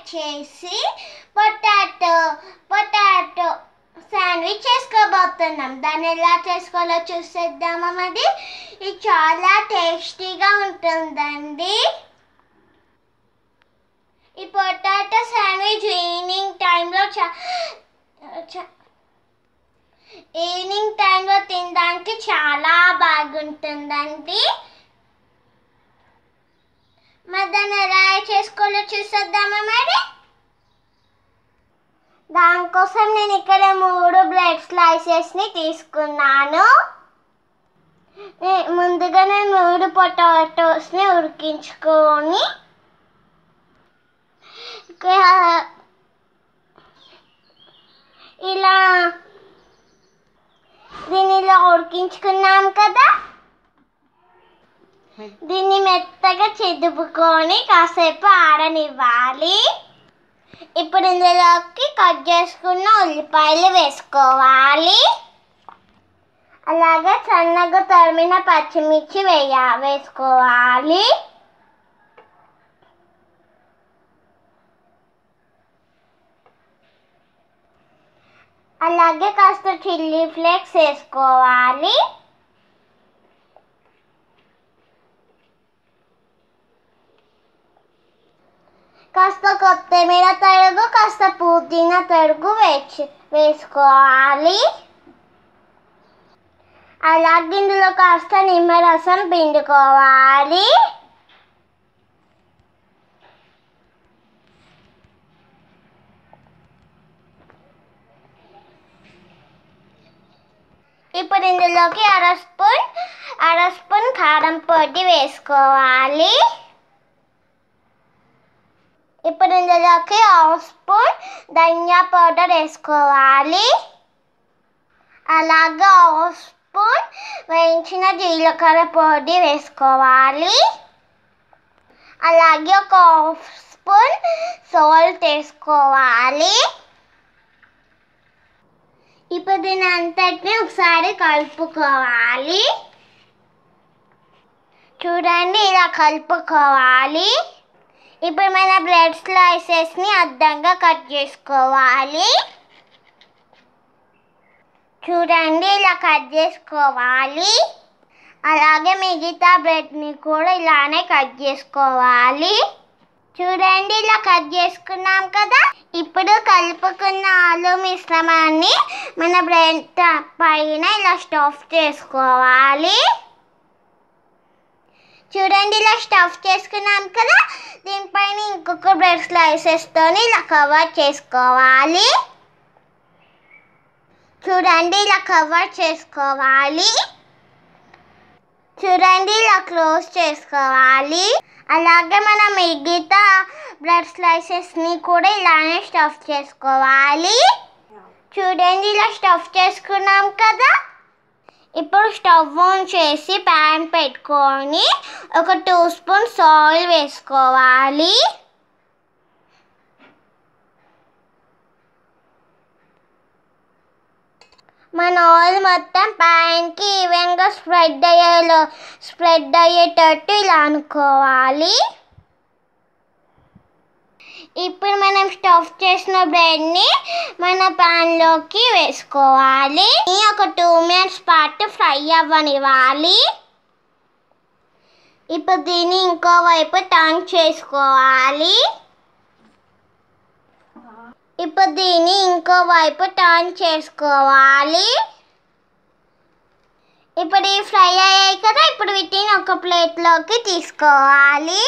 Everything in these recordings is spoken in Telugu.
వచ్చేసి పొటాటో పొటాటో శాండ్విచ్ చేసుకోబోతున్నాం దాన్ని ఎలా చేసుకోవాలో చూసేద్దామా మరి ఇది చాలా టేస్టీగా ఉంటుందండి ఈ పొటాటో శాండ్విచ్ ఈవినింగ్ టైంలో చా చా- ఈవినింగ్ టైంలో తినడానికి చాలా బాగుంటుందండి మరి దాన్ని ఎలా చేసుకోవాలో చూసేద్దామా మరి దానికోసం నేను ఇక్కడ మూడు బ్రెడ్ స్లైసెస్ని తీసుకున్నాను నే- ముందుగా నేను మూడు పొటాటోస్ని ఉడికించుకొని ఇక- ఇలా దీన్ని ఇలా ఉడికించుకున్నాం కదా దీన్ని మెత్తగా చెదుపుకొని కాసేపు ఆడనివ్వాలి ఇప్పుడు ఇందులోకి కట్ చేసుకున్న ఉల్లిపాయలు వేసుకోవాలి అలాగే సన్నగా తరిమిన పచ్చిమిర్చి వేయ వేసుకోవాలి అలాగే కాస్త చిల్లీ ఫ్లేక్స్ వేసుకోవాలి కాస్త కొత్తిమీర తరుగు కాస్త పుదీనా తరుగు వేసి వేసుకోవాలి అలాగే ఇందులో కాస్త నిమ్మరసం పిండుకోవాలి ఇప్పుడు ఇందులోకి అర స్పూన్ అర స్పూన్ కారం పొడి వేసుకోవాలి ఇప్పుడు ఇందులోకి హాఫ్ స్పూన్ ధనియా పౌడర్ వేసుకోవాలి అలాగే హాఫ్ స్పూన్ వేయించిన జీలకర్ర పొడి వేసుకోవాలి అలాగే ఒక హాఫ్ స్పూన్ సాల్ట్ వేసుకోవాలి ఇప్పుడు దీని అంతటిని ఒకసారి కలుపుకోవాలి చూడండి ఇలా కలుపుకోవాలి ఇప్పుడు మన బ్రెడ్ స్లైసెస్ని అద్దంగా కట్ చేసుకోవాలి చూడండి ఇలా కట్ చేసుకోవాలి అలాగే మిగతా బ్రెడ్ని కూడా ఇలానే కట్ చేసుకోవాలి చూడండి ఇలా కట్ చేసుకున్నాం కదా ఇప్పుడు కలుపుకున్న ఆలు మిశ్రమాన్ని మన బ్రెడ్ పైన ఇలా స్టఫ్ చేసుకోవాలి చూడండి ఇలా స్టఫ్ చేసుకున్నాం కదా దీనిపైన ఇంకొక బ్రెడ్ స్లైసెస్తో ఇలా కవర్ చేసుకోవాలి చూడండి ఇలా కవర్ చేసుకోవాలి చూడండి ఇలా క్లోజ్ చేసుకోవాలి అలాగే మనం మిగతా బ్రెడ్ స్లైసెస్ని కూడా ఇలానే స్టఫ్ చేసుకోవాలి చూడండి ఇలా స్టఫ్ చేసుకున్నాం కదా ఇప్పుడు స్టవ్ ఆన్ చేసి ప్యాన్ పెట్టుకొని ఒక టూ స్పూన్స్ ఆయిల్ వేసుకోవాలి మన ఆయిల్ మొత్తం ప్యాన్కి ఈవెన్గా స్ప్రెడ్ అయ్యేలో స్ప్రెడ్ అయ్యేటట్టు ఇలా అనుకోవాలి ఇప్పుడు మనం స్టఫ్ చేసిన బ్రెడ్ని మన ప్యాన్లోకి వేసుకోవాలి ఒక టూ మినిట్స్ పాటు ఫ్రై అవ్వనివ్వాలి ఇప్పుడు దీన్ని ఇంకో వైపు టర్న్ చేసుకోవాలి ఇప్పుడు దీన్ని ఇంకో వైపు టర్న్ చేసుకోవాలి ఇప్పుడు ఈ ఫ్రై అయ్యాయి కదా ఇప్పుడు వీటిని ఒక ప్లేట్లోకి తీసుకోవాలి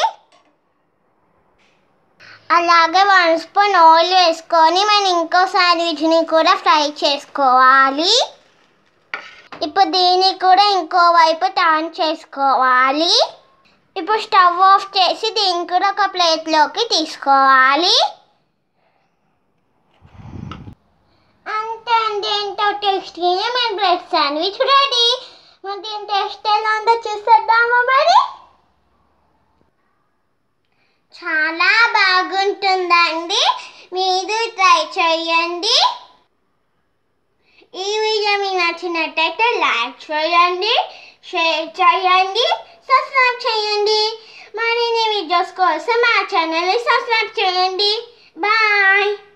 అలాగే వన్ స్పూన్ ఆయిల్ వేసుకొని మనం ఇంకో శాండ్విచ్ని కూడా ఫ్రై చేసుకోవాలి ఇప్పుడు దీన్ని కూడా ఇంకో వైపు టర్న్ చేసుకోవాలి ఇప్పుడు స్టవ్ ఆఫ్ చేసి దీన్ని కూడా ఒక ప్లేట్లోకి తీసుకోవాలి అంతే అండి ఎంతో టేస్టీగా మన బ్రెడ్ శాండ్విచ్ రెడీ మరి దీని టేస్ట్ ఎలా ఉందో చూసేద్దామా మరి చాలా బాగుంటుందండి మీరు ట్రై చేయండి ఈ వీడియో మీకు నచ్చినట్టయితే లైక్ చేయండి షేర్ చేయండి సబ్స్క్రైబ్ చేయండి మరిన్ని వీడియోస్ కోసం మా ఛానల్ని సబ్స్క్రైబ్ చేయండి బాయ్